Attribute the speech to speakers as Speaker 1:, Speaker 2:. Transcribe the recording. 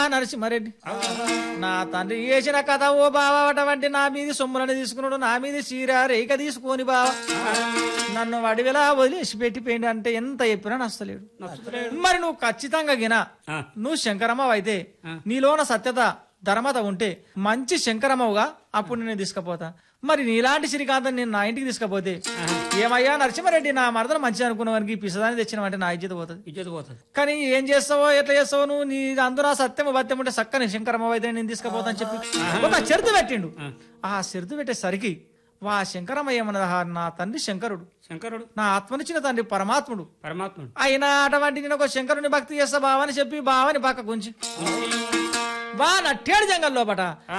Speaker 1: నరసింహారెడ్డి నా తండ్రి చేసిన కథ ఓ బావ అటువంటి నా మీది సొమ్ములని తీసుకున్నాడు నా మీది చీర రేఖ తీసుకొని బావ నన్ను వడివెలా వదిలేసి పెట్టిపోయింది అంటే ఎంత చెప్పినా నచ్చలేడు మరి నువ్వు ఖచ్చితంగా గినా
Speaker 2: ఆ.
Speaker 1: నువ్వు శంకరమ్మవు అయితే నీలోన సత్యత ధర్మత ఉంటే మంచి శంకరమ్మవుగా అప్పుడు నేను తీసుకుపోతా మరి నీలాంటి శ్రీకాంతం నేను నా ఇంటికి తీసుకుపోతే ఏమయ్యా నరసింహారెడ్డి నా మరదలు మంచి అనుకున్న వారికి పిసదాన్ని తెచ్చినవంటే నా ఇజ్జత పోతుంది
Speaker 2: ఇజ్జత పోతుంది
Speaker 1: కానీ ఏం చేస్తావో ఎట్లా చేస్తావో నువ్వు నీ అందులో సత్యము భత్యం ఉంటే చక్కని శంకరమ్మ అయితే నేను తీసుకుపోతాను చెప్పి ఒక చెరుతు పెట్టిండు ఆ చెరుతు పెట్టేసరికి వా శంకరమ్మ ఏమన్నది "ఆ, నా తండ్రి శంకరుడు
Speaker 2: శంకరుడు
Speaker 1: నా ఆత్మనిచ్చిన తండ్రి పరమాత్ముడు
Speaker 2: పరమాత్ముడు
Speaker 1: అయినా అటువంటి నేను ఒక శంకరుని భక్తి చేస్తా బావని చెప్పి బావని పక్క గుంచి బా నట్టేడు జంగల్ లోపట